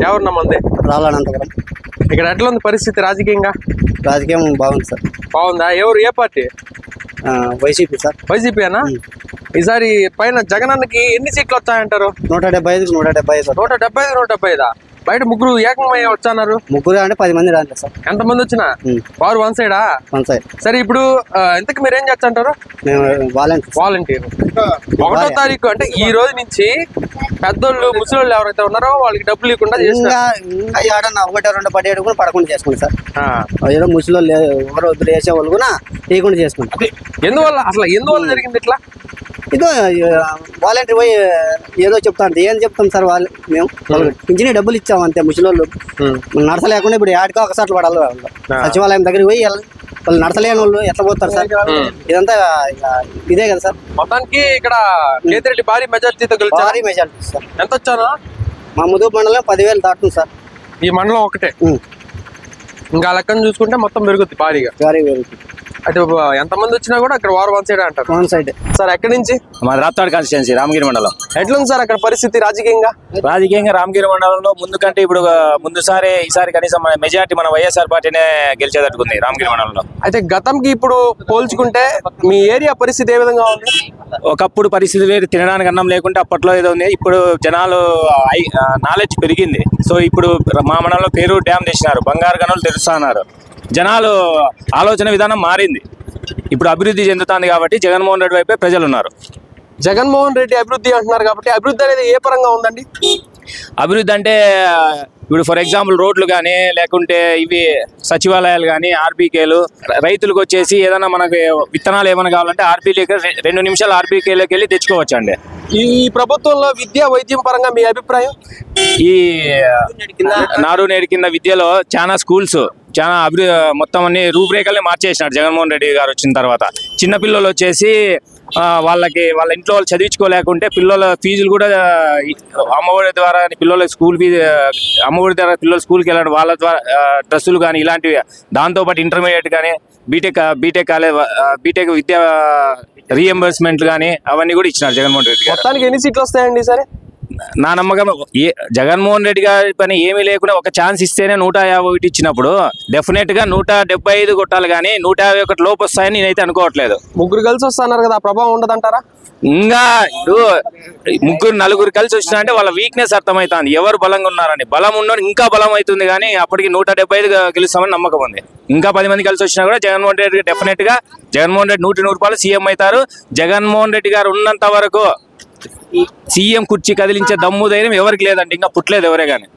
ఎవరు మంది రావాలనంతపురం ఇక్కడ ఎట్లా ఉంది పరిస్థితి రాజకీయంగా రాజకీయం బాగుంది సార్ బాగుందా ఎవరు ఏ పార్టీ ఆ, వైసీపీ సార్ వైసీపీ అనా ఈసారి పైన జగనన్నకి ఎన్ని సీట్లు వచ్చాయంటారు నూట డెబ్బై ఐదుకి నూట డెబ్బై ఐదు నూట డెబ్బై ఐదు నూట డెబ్బై ఐదా బయట ముగ్గురు ఏకమై వచ్చాన్నారు ముగ్గురు అంటే పది మంది రాలేదు సార్ ఎంతమంది వచ్చినా ఉమ్. వారు వన్ సైడా వన్ సైడ్ సరే ఇప్పుడు ఆ, ఇంతకు మీరు ఏం చేస్తంటారు మేము వాలంటీర్ వాలంటీర్ ఒకటో తారీఖు అంటే ఈ రోజు నుంచి పెద్దోళ్ళు ముసలోళ్ళు ఎవరైతే ఉన్నారో వాళ్ళకి డబ్బులు ఇవ్వకుండా చేస్తారు ఇంకా ఇంకా ఏడన్నా ఒకటి రెండు పడేడు కూడా పడకుండా చేసుకోండి సార్ ఆ. ఏదో ముసలి ఎవరో వద్దులు వేసే వాళ్ళు కూడా తీయకుండా చేసుకుంటాం ఎందువల్ల అసలు ఎందువల్ల జరిగింది ఇట్లా ఇదో వాలంటీర్ పోయి ఏదో చెప్తాను ఏం చెప్తాం సార్ వాళ్ళు మేము పింఛనీ డబ్బులు ఇచ్చాం అంతే ముసలి వాళ్ళు నడసలేకుండా ఇప్పుడు యాడికో ఒకసారి పడాలి వాళ్ళు. సచివాలయం దగ్గరికి పోయి వెళ్ళ- వాళ్ళు నడసలేని వాళ్ళు ఎట్లా పోతారు సార్ ఇదంతా ఇక ఇదే కదా సార్ మొత్తానికి ఇక్కడ కేతిరెడ్డి భారీ మెజార్టీతో గెలిచారు భారీ మెజార్టీ సార్ ఎంత వచ్చాను మా ముదుగు మండలం పదివేలు దాటుతుంది సార్ ఈ మండలం ఒకటే ఉం. ఇంకా ఆ లెక్కను చూసుకుంటే మొత్తం పెరుగుద్ది భారీగా భారీ వేలు అయితే ఎంతమంది వచ్చినా కూడా అక్కడ వారు వన్ సైడ్ అంటారు వన్ సైడ్ సార్ ఎక్కడి నుంచి మా రాప్తాడు కాన్స్టిట్యున్సీ రామగిరి మండలం ఎట్లుంది సార్ అక్కడ పరిస్థితి రాజకీయంగా రాజకీయంగా రామగిరి మండలంలో ముందు కంటే ఇప్పుడు ముందుసారి ఈసారి కనీసం మన మెజార్టీ మన వైఎస్ఆర్ పార్టీనే గెలిచేటట్టుకుంది రామగిరి మండలంలో అయితే గతంకి ఇప్పుడు పోల్చుకుంటే మీ ఏరియా పరిస్థితి ఏ విధంగా ఉంది ఒకప్పుడు పరిస్థితి వేరు తినడానికి అన్నం లేకుంటే అప్పట్లో ఏదో ఉంది ఇప్పుడు జనాలు నాలెడ్జ్ పెరిగింది సో ఇప్పుడు మా మండలంలో పేరు డ్యామ్ తెచ్చినారు బంగారు గనులు తెరుస్తున్నారు జనాలు ఆలోచన విధానం మారింది ఇప్పుడు అభివృద్ధి చెందుతుంది కాబట్టి జగన్మోహన్ రెడ్డి వైపే ప్రజలు ఉన్నారు జగన్మోహన్ రెడ్డి అభివృద్ధి అంటున్నారు కాబట్టి అభివృద్ధి అనేది ఏ పరంగా ఉందండి అభివృద్ధి అంటే ఇప్పుడు ఫర్ ఎగ్జాంపుల్ రోడ్లు కానీ లేకుంటే ఇవి సచివాలయాలు కానీ ఆర్బీకేలు రైతులకు వచ్చేసి ఏదైనా మనకి విత్తనాలు ఏమైనా కావాలంటే ఆర్బీకేకి రెండు నిమిషాలు ఆర్బీకేలోకి వెళ్ళి తెచ్చుకోవచ్చు అండి ఈ ప్రభుత్వంలో విద్య వైద్యం పరంగా మీ అభిప్రాయం ఈ నాడు నేడు కింద విద్యలో చాలా స్కూల్స్ చాలా అభివృద్ధి మొత్తం అన్ని రూపురేఖల్ని మార్చేసినాడు జగన్మోహన్ రెడ్డి గారు వచ్చిన తర్వాత చిన్న పిల్లలు వచ్చేసి ఆ, వాళ్ళకి వాళ్ళ ఇంట్లో వాళ్ళు చదివించుకోలేకుంటే పిల్లల ఫీజులు కూడా ఈ అమ్మఒడి ద్వారా కానీ పిల్లల స్కూల్ ఫీజు అమ్మఒడి ద్వారా పిల్లలు స్కూల్కి వెళ్ళడం వాళ్ళ ద్వారా ఆ, డ్రెస్సులు కానీ ఇలాంటివి దాంతోపాటు ఇంటర్మీడియట్ కానీ బీటెక్ బీటెక్ కాలేజ్ బీటెక్ విద్యా రీఎంబర్స్మెంట్లు కానీ అవన్నీ కూడా ఇచ్చినారు జగన్మోహన్ రెడ్డి గారు మొత్తానికి ఎన్ని సీట్లు వస్తాయండి సరే నా నమ్మకం ఏ జగన్మోహన్ రెడ్డి గారి పని ఏమీ లేకుండా ఒక ఛాన్స్ ఇస్తేనే నూట యాభై ఒకటి ఇచ్చినప్పుడు డెఫినెట్ గా నూట డెబ్బై ఐదు కొట్టాలి కానీ నూట యాభై ఒకటి లోపు వస్తాయని నేనైతే అనుకోవట్లేదు ముగ్గురు కలిసి వస్తున్నారు కదా ఆ ప్రభావం ఉండదంటారా ఇంకా ఇప్పుడు ముగ్గురు నలుగురు కలిసి వచ్చినా అంటే వాళ్ళ వీక్నెస్ అర్థమవుతుంది ఎవరు బలంగా ఉన్నారని బలం ఉన్నోడు ఇంకా బలం అవుతుంది కానీ అప్పటికి నూట డెబ్బై ఐదు గెలుస్తామని నమ్మకం ఉంది ఇంకా పది మంది కలిసి వచ్చినా కూడా జగన్మోహన్ రెడ్డి డెఫినెట్ గా జగన్మోహన్ రెడ్డి నూటి నూరు రూపాయలు సీఎం అవుతారు జగన్మోహన్ రెడ్డి గారు ఉన్నంత వరకు సీఎం కుర్చీ కదిలించే దమ్ము ధైర్యం ఎవరికి లేదండి ఇంకా పుట్టలేదు ఎవరే కానీ